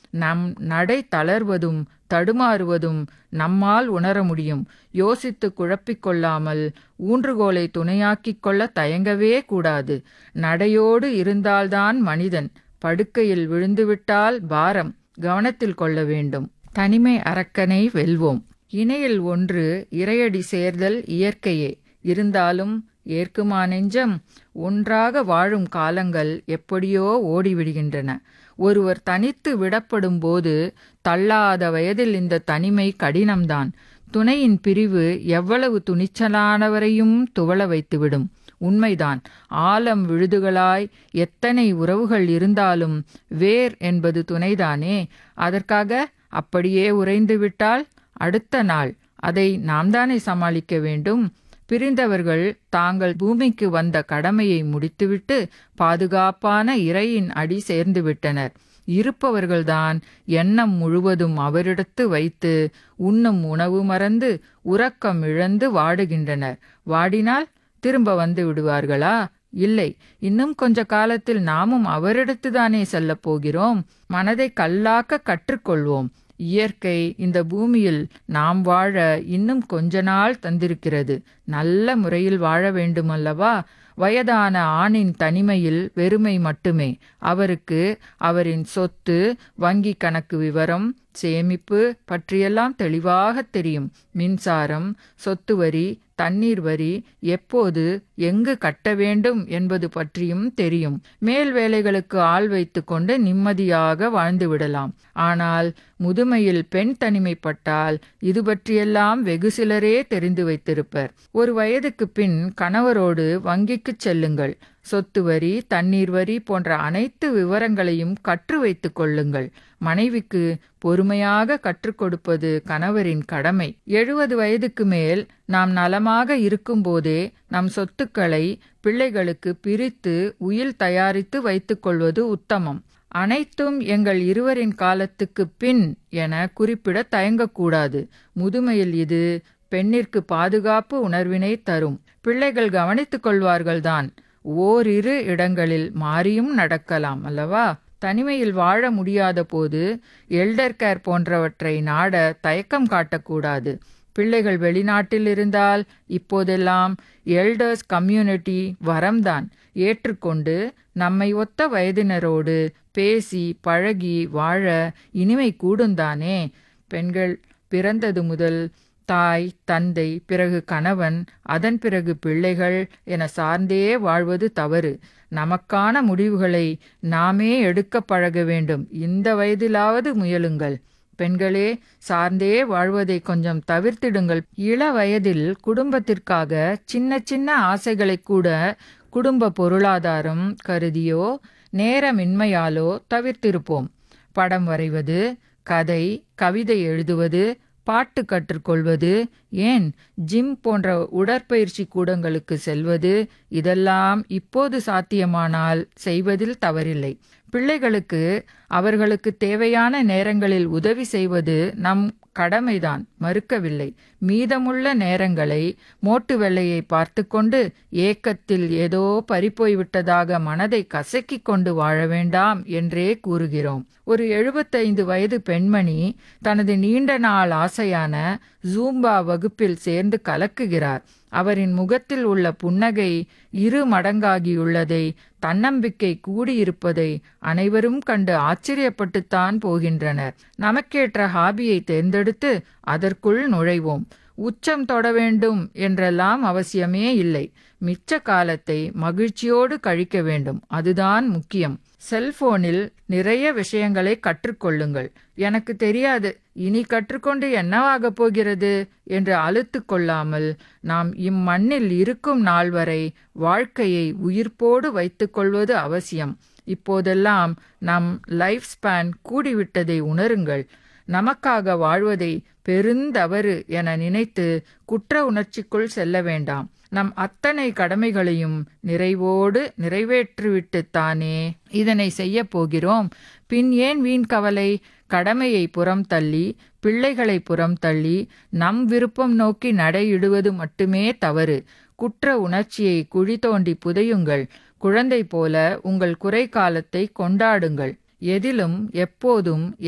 நம் நடை தளர்வதும் தடுமாறுவதும் நம்மால் உணர முடியும் யோசித்து குழப்பிக் கொள்ளாமல் ஊன்றுகோலை துணையாக்கிக் கொள்ள தயங்கவே கூடாது நடையோடு இருந்தால்தான் மனிதன் படுக்கையில் விழுந்துவிட்டால் பாரம் கவனத்தில் கொள்ள வேண்டும் தனிமை அரக்கனை வெல்வோம் இணையில் ஒன்று இறையடி சேர்தல் இயற்கையே இருந்தாலும் ஏற்குமா நெஞ்சம் ஒன்றாக வாழும் காலங்கள் எப்படியோ ஓடிவிடுகின்றன ஒருவர் தனித்து விடப்படும் போது தள்ளாத வயதில் இந்த தனிமை கடினம்தான் துணையின் பிரிவு எவ்வளவு துணிச்சலானவரையும் துவள வைத்துவிடும் உண்மைதான் ஆலம் விழுதுகளாய் எத்தனை உறவுகள் இருந்தாலும் வேர் என்பது துணைதானே அதற்காக அப்படியே உறைந்து விட்டால் அடுத்த நாள் அதை நாம் தானே சமாளிக்க வேண்டும் பிரிந்தவர்கள் தாங்கள் பூமிக்கு வந்த கடமையை முடித்துவிட்டு பாதுகாப்பான இறையின் அடி சேர்ந்து விட்டனர் இருப்பவர்கள்தான் எண்ணம் முழுவதும் அவரிடத்து வைத்து உண்ணும் உணவு மறந்து உறக்கம் இழந்து வாடுகின்றனர் வாடினால் திரும்ப வந்து விடுவார்களா இல்லை இன்னும் கொஞ்ச காலத்தில் நாமும் அவரிடத்துதானே செல்லப் போகிறோம் மனதை கல்லாக்க கற்றுக்கொள்வோம் இயற்கை இந்த பூமியில் நாம் வாழ இன்னும் கொஞ்ச நாள் தந்திருக்கிறது நல்ல முறையில் வாழ வேண்டுமல்லவா வயதான ஆணின் தனிமையில் வெறுமை மட்டுமே அவருக்கு அவரின் சொத்து வங்கி கணக்கு விவரம் சேமிப்பு பற்றியெல்லாம் தெளிவாக தெரியும் மின்சாரம் சொத்து வரி தண்ணீர் வரி எப்போது எங்கு கட்ட வேண்டும் என்பது பற்றியும் தெரியும் மேல் வேலைகளுக்கு ஆள் வைத்துக்கொண்டு நிம்மதியாக வாழ்ந்து விடலாம் ஆனால் முதுமையில் பெண் தனிமைப்பட்டால் இது பற்றியெல்லாம் வெகு சிலரே தெரிந்து வைத்திருப்பர் ஒரு வயதுக்கு பின் கணவரோடு வங்கிக்குச் செல்லுங்கள் சொத்து வரி தண்ணீர் வரி போன்ற அனைத்து விவரங்களையும் கற்று வைத்துக் கொள்ளுங்கள் மனைவிக்கு பொறுமையாக கற்றுக் கொடுப்பது கணவரின் கடமை எழுபது வயதுக்கு மேல் நாம் நலமாக இருக்கும்போதே நம் சொத்துக்களை பிள்ளைகளுக்கு பிரித்து உயில் தயாரித்து வைத்துக் கொள்வது உத்தமம் அனைத்தும் எங்கள் இருவரின் காலத்துக்கு பின் என குறிப்பிட தயங்கக்கூடாது முதுமையில் இது பெண்ணிற்கு பாதுகாப்பு உணர்வினை தரும் பிள்ளைகள் கவனித்துக் கொள்வார்கள்தான் ஓரிரு இடங்களில் மாறியும் நடக்கலாம் அல்லவா தனிமையில் வாழ முடியாத போது எல்டர் கேர் போன்றவற்றை நாட தயக்கம் காட்டக்கூடாது பிள்ளைகள் வெளிநாட்டில் இருந்தால் இப்போதெல்லாம் எல்டர்ஸ் கம்யூனிட்டி வரம்தான் ஏற்றுக்கொண்டு நம்மை ஒத்த வயதினரோடு பேசி பழகி வாழ இனிமை கூடுந்தானே பெண்கள் பிறந்தது முதல் தாய் தந்தை பிறகு கணவன் அதன் பிறகு பிள்ளைகள் என சார்ந்தே வாழ்வது தவறு நமக்கான முடிவுகளை நாமே எடுக்க பழக வேண்டும் இந்த வயதிலாவது முயலுங்கள் பெண்களே சார்ந்தே வாழ்வதை கொஞ்சம் தவிர்த்திடுங்கள் இள வயதில் குடும்பத்திற்காக சின்ன சின்ன ஆசைகளை கூட குடும்ப பொருளாதாரம் கருதியோ நேரமின்மையாலோ தவிர்த்திருப்போம் படம் வரைவது கதை கவிதை எழுதுவது பாட்டு கற்றுக்கொள்வது ஏன் ஜிம் போன்ற உடற்பயிற்சி கூடங்களுக்கு செல்வது இதெல்லாம் இப்போது சாத்தியமானால் செய்வதில் தவறில்லை பிள்ளைகளுக்கு அவர்களுக்கு தேவையான நேரங்களில் உதவி செய்வது நம் கடமைதான் மறுக்கவில்லை மீதமுள்ள நேரங்களை மோட்டு வெள்ளையை பார்த்து கொண்டு ஏக்கத்தில் ஏதோ பறிப்போய்விட்டதாக மனதை கசக்கிக் கொண்டு வாழ வேண்டாம் என்றே கூறுகிறோம் ஒரு எழுபத்தைந்து வயது பெண்மணி தனது நீண்ட நாள் ஆசையான ஜூம்பா வகுப்பில் சேர்ந்து கலக்குகிறார் அவரின் முகத்தில் உள்ள புன்னகை இரு மடங்காகியுள்ளதை தன்னம்பிக்கை கூடியிருப்பதை அனைவரும் கண்டு ஆச்சரியப்பட்டுத்தான் போகின்றனர் நமக்கேற்ற ஹாபியை தேர்ந்தெடுத்து அதற்குள் நுழைவோம் உச்சம் தொட வேண்டும் என்றெல்லாம் அவசியமே இல்லை மிச்ச காலத்தை மகிழ்ச்சியோடு கழிக்க வேண்டும் அதுதான் முக்கியம் செல்போனில் நிறைய விஷயங்களை கற்றுக்கொள்ளுங்கள் எனக்கு தெரியாது இனி கற்றுக்கொண்டு என்னவாகப் போகிறது என்று அழுத்து கொள்ளாமல் நாம் இம்மண்ணில் இருக்கும் நாள் வரை வாழ்க்கையை உயிர்ப்போடு வைத்துக்கொள்வது அவசியம் இப்போதெல்லாம் நம் லைஃப் ஸ்பேன் கூடிவிட்டதை உணருங்கள் நமக்காக வாழ்வதை பெருந்தவறு என நினைத்து குற்ற உணர்ச்சிக்குள் செல்ல வேண்டாம் நம் அத்தனை கடமைகளையும் நிறைவோடு நிறைவேற்றிவிட்டுத்தானே இதனை செய்யப் போகிறோம் பின் ஏன் வீண் கவலை கடமையை புறம் தள்ளி பிள்ளைகளை புறம் தள்ளி நம் விருப்பம் நோக்கி நடையிடுவது மட்டுமே தவறு குற்ற உணர்ச்சியை குழி தோண்டி புதையுங்கள் குழந்தை போல உங்கள் குறை காலத்தை கொண்டாடுங்கள் எதிலும் எப்போதும்